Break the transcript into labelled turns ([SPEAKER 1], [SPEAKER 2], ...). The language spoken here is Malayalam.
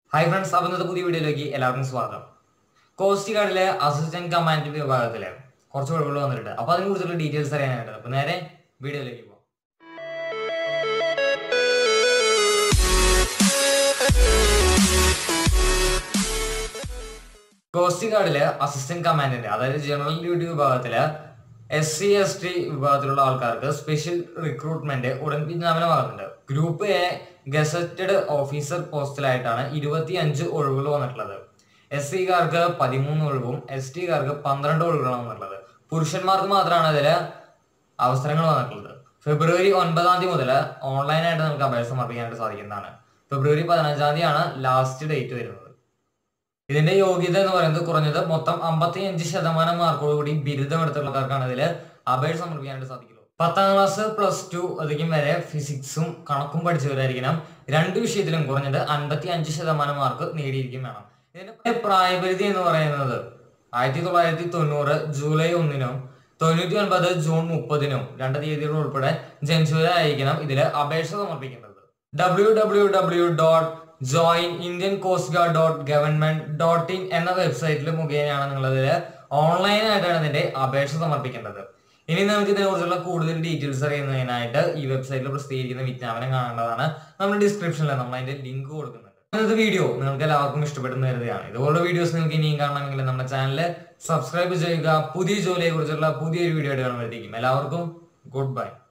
[SPEAKER 1] ഹായ് ഫ്രണ്ട്സ് അപ്പോൾ ഇന്നത്തെ പുതിയ വീഡിയോയിലേക്ക് എല്ലാവർക്കും സ്വാഗതം കോസ്റ്റ് ഗാർഡിലെ അസിസ്റ്റന്റ് കമാൻഡ് വിഭാഗത്തിലെ കുറച്ച് ഒഴിവുകൾ വന്നിട്ടുണ്ട് അപ്പോൾ അതിനെ കുറിച്ചുള്ള ഡീറ്റെയിൽസ് അറിയാനായിട്ട് അപ്പോൾ നേരെ വീഡിയോയിലേക്ക് പോകാം കോസ്റ്റ് ഗാർഡിലെ അസിസ്റ്റന്റ് കമാൻഡന്റ് അതായത് ജനറൽ ഡ്യൂട്ടി വിഭാഗത്തില് എസ് സി എസ് ടി വിഭാഗത്തിലുള്ള ആൾക്കാർക്ക് സ്പെഷ്യൽ റിക്രൂട്ട്മെന്റ് ഉടൻ വിജ്ഞാപനമാകുന്നുണ്ട് ഗ്രൂപ്പ് എ ഗസറ്റഡ് ഓഫീസർ പോസ്റ്റിലായിട്ടാണ് ഇരുപത്തി അഞ്ച് ഒഴിവുകൾ വന്നിട്ടുള്ളത് എസ് സിക്കാർക്ക് പതിമൂന്ന് ഒഴിവും എസ് ടിക്കാർക്ക് പന്ത്രണ്ട് ഒഴിവുകളാണ് വന്നിട്ടുള്ളത് പുരുഷന്മാർക്ക് മാത്രമാണ് അതിൽ അവസരങ്ങൾ വന്നിട്ടുള്ളത് ഫെബ്രുവരി ഒൻപതാം തീയതി മുതൽ ഓൺലൈനായിട്ട് നമുക്ക് അപേക്ഷ സമർപ്പിക്കാനായിട്ട് സാധിക്കുന്നതാണ് ഫെബ്രുവരി പതിനഞ്ചാം തീയതിയാണ് ലാസ്റ്റ് ഡേറ്റ് വരുന്നത് ഇതിന്റെ യോഗ്യത എന്ന് പറയുന്നത് കുറഞ്ഞത് മൊത്തം അമ്പത്തി അഞ്ച് ശതമാനം മാർക്കോടുകൂടി ബിരുദം എടുത്തുള്ളവർക്കാണ് ഇതിൽ അപേക്ഷ സമർപ്പിക്കാനായിട്ട് സാധിക്കുള്ളൂ പത്താം ക്ലാസ് പ്ലസ് ടു അധികം വരെ ഫിസിക്സും കണക്കും പഠിച്ചവരായിരിക്കണം രണ്ട് വിഷയത്തിലും കുറഞ്ഞത് അൻപത്തി അഞ്ച് ശതമാനം മാർക്ക് നേടിയിരിക്കും വേണം ഇതിന്റെ പ്രായപരിധി എന്ന് പറയുന്നത് ആയിരത്തി തൊള്ളായിരത്തി തൊണ്ണൂറ് ജൂലൈ ഒന്നിനും തൊണ്ണൂറ്റി ഒൻപത് ജൂൺ മുപ്പതിനും രണ്ട് തീയതികൾ ഉൾപ്പെടെ ജനിച്ചവരായിരിക്കണം ഇതിൽ അപേക്ഷ സമർപ്പിക്കേണ്ടത് W W W dot join Indian coast guard dot government dot in എന്ന വെബ്സൈറ്റിൽ മുഖേനയാണ് നിങ്ങളതിൽ ഓൺലൈനായിട്ടാണ് ഇതിന്റെ അപേക്ഷ സമർപ്പിക്കേണ്ടത് ഇനി നമുക്ക് ഇതിനെക്കുറിച്ചുള്ള കൂടുതൽ ഡീറ്റെയിൽസ് അറിയുന്നതിനായിട്ട് ഈ വെബ്സൈറ്റിൽ പ്രസിദ്ധീകരിക്കുന്ന വിജ്ഞാപനം കാണേണ്ടതാണ് നമ്മൾ ഡിസ്ക്രിപ്ഷനിൽ നമ്മൾ അതിന്റെ ലിങ്ക് കൊടുക്കുന്നുണ്ട് ഇന്നത്തെ വീഡിയോ നിങ്ങൾക്ക് എല്ലാവർക്കും ഇഷ്ടപ്പെടുന്ന കരുതിയാണ് ഇതുപോലുള്ള വീഡിയോസ് നിങ്ങൾക്ക് ഇനിയും കാണണമെങ്കിൽ നമ്മുടെ ചാനൽ സബ്സ്ക്രൈബ് ചെയ്യുക പുതിയ ജോലിയെ കുറിച്ചുള്ള പുതിയൊരു വീഡിയോ ആയിട്ട് കാണുമ്പോഴത്തേക്കും എല്ലാവർക്കും ഗുഡ് ബൈ